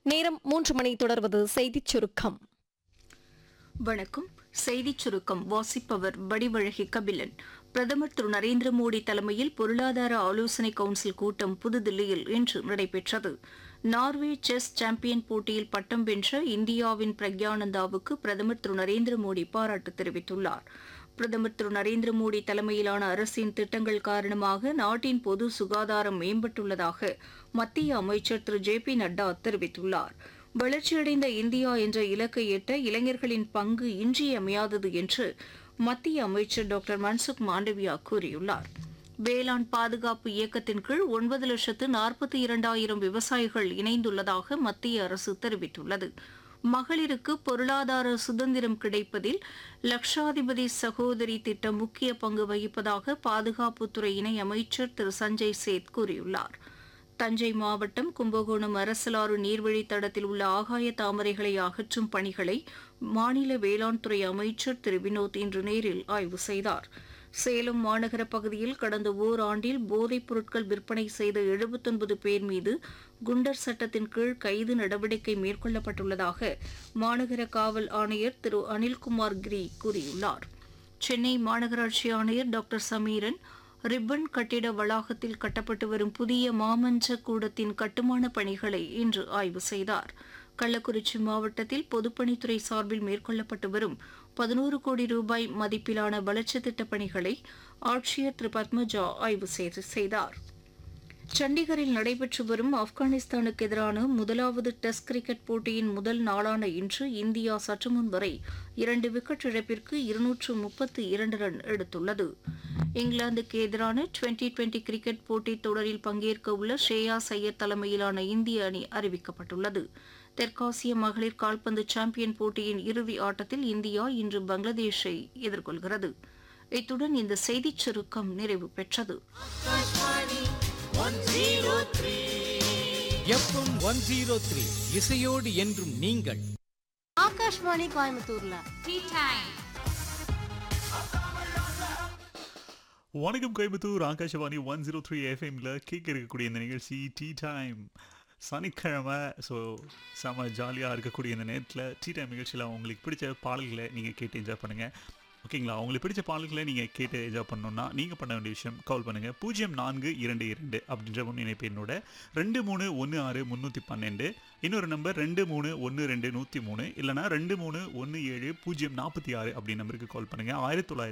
நேரம் மூன்று மணி தொடர்வது செய்திச் சுருக்கம் வணக்கம் செய்திச் சுருக்கம் வாசிப்பவர் வடிவழகி கபிலன் பிரதமர் திரு நரேந்திர மோடி தலைமையில் பொருளாதார ஆலோசனை கவுன்சில் கூட்டம் புதுதில்லியில் இன்று நடைபெற்றது நார்வே செஸ் சாம்பியன் போட்டியில் பட்டம் வென்ற இந்தியாவின் பிரக்யானந்தாவுக்கு பிரதமர் திரு நரேந்திர மோடி பாராட்டு தெரிவித்துள்ளார் பிரதமர் திரு நரேந்திர மோடி தலைமையிலான அரசின் திட்டங்கள் காரணமாக நாட்டின் பொது சுகாதாரம் மேம்பட்டுள்ளதாக மத்திய அமைச்சர் திரு ஜே பி நட்டா தெரிவித்துள்ளார் வளர்ச்சியடைந்த இந்தியா என்ற இலக்கை எட்ட இளைஞர்களின் பங்கு இன்றியமையாதது என்று மத்திய அமைச்சர் டாக்டர் மன்சுக் மாண்டவியா கூறியுள்ளார் வேளாண் பாதுகாப்பு இயக்கத்தின் கீழ் ஒன்பது லட்சத்து நாற்பத்தி இரண்டாயிரம் விவசாயிகள் இணைந்துள்ளதாக மத்திய அரசு தெரிவித்துள்ளது மகளிருக்கு பொருளாதார சுதந்திரம் கிடைப்பதில் லட்சாதிபதி சகோதரி திட்டம் முக்கிய பங்கு வகிப்பதாக பாதுகாப்புத்துறை இணை அமைச்சர் திரு சஞ்சய் சேத் கூறியுள்ளார் தஞ்சை மாவட்டம் கும்பகோணம் அரசலாறு நீர்வழித்தடத்தில் உள்ள ஆகாய தாமரைகளை அகற்றும் பணிகளை மாநில வேளாண் துறை அமைச்சர் திரு வினோத் இன்று நேரில் ஆய்வு செய்தார் சேலம் மாநகர பகுதியில் கடந்த ஓராண்டில் போதைப் பொருட்கள் விற்பனை செய்த எழுபத்தொன்பது பேர் மீது குண்டர் சட்டத்தின் கீழ் கைது நடவடிக்கை மேற்கொள்ளப்பட்டுள்ளதாக மாநகர காவல் ஆணையர் திரு அனில்குமார் கிரி கூறியுள்ளார் சென்னை மாநகராட்சி ஆணையர் டாக்டர் சமீரன் ரிப்பன் கட்டிட வளாகத்தில் கட்டப்பட்டு வரும் புதிய மாமன்ற கூடத்தின் கட்டுமான பணிகளை இன்று ஆய்வு செய்தார் கள்ளக்குறிச்சி மாவட்டத்தில் பொதுப்பணித்துறை சார்பில் மேற்கொள்ளப்பட்டு வரும் பதினோரு கோடி ரூபாய் மதிப்பிலான வளர்ச்சித் திட்டப் பணிகளை ஆட்சியர் திரு பத்மஜா ஆய்வு செய்து- செய்தார் சண்டிகரில் நடைபெற்று வரும் ஆப்கானிஸ்தானுக்கு எதிரான முதலாவது டெஸ்ட் கிரிக்கெட் போட்டியின் முதல் நாளான இன்று இந்தியா சற்று முன் வரை இரண்டு விக்கெட் இழப்பிற்கு இருநூற்று முப்பத்து இரண்டு ரன் எடுத்துள்ளது இங்கிலாந்துக்கு எதிரான டுவெண்டி டுவெண்டி கிரிக்கெட் போட்டித் தொடரில் பங்கேற்க உள்ள ஷ்ரேயா சையர் தலைமையிலான இந்திய அணி அறிவிக்கப்பட்டுள்ளது தெற்காசிய மகளிர் கால்பந்து சாம்பியன் போட்டியின் இறுதி ஆட்டத்தில் இந்தியா இன்று பங்களாதேஷை எதிர்கொள்கிறது இத்துடன் இந்த செய்திச் சுருக்கம் நிறைவு பெற்றது எஃப்எம் ஒன் ஜீரோ த்ரீ இசையோடு என்றும் நீங்கள் ஆகாஷ்வாணி கோயம்புத்தூர்ல வணக்கம் Coimbatore Akashvani one zero three எஃப்எம்ல கேட்க இருக்கக்கூடிய இந்த நிகழ்ச்சி டீ டைம் சனிக்கிழமை ஸோ செம ஜாலியாக இருக்கக்கூடிய இந்த நேரத்தில் டீ டைம் நிகழ்ச்சியில் உங்களுக்கு பிடிச்ச பாடல்களை நீங்கள் கேட்டு என்ஜாய் பண்ணுங்கள் ஓகேங்களா உங்களுக்கு பிடிச்ச பாடல்களை நீங்கள் கேட்டு என்ஜாய் பண்ணணும்னா நீங்கள் பண்ண வேண்டிய விஷயம் கால் பண்ணுங்கள் பூஜ்ஜியம் நான்கு இரண்டு இரண்டு அப்படின்ற முன் இணைப்பு என்னோட ரெண்டு மூணு ஒன்று ஆறு முந்நூற்றி பன்னெண்டு இன்னொரு நம்பர் ரெண்டு மூணு ஒன்று ரெண்டு நூற்றி மூணு இல்லைனா ரெண்டு மூணு ஒன்று ஏழு பூஜ்ஜியம் நாற்பத்தி ஆறு அப்படி நம்பருக்கு கால் பண்ணுங்கள் ஆயிரத்தி தொள்ளாயிரத்தி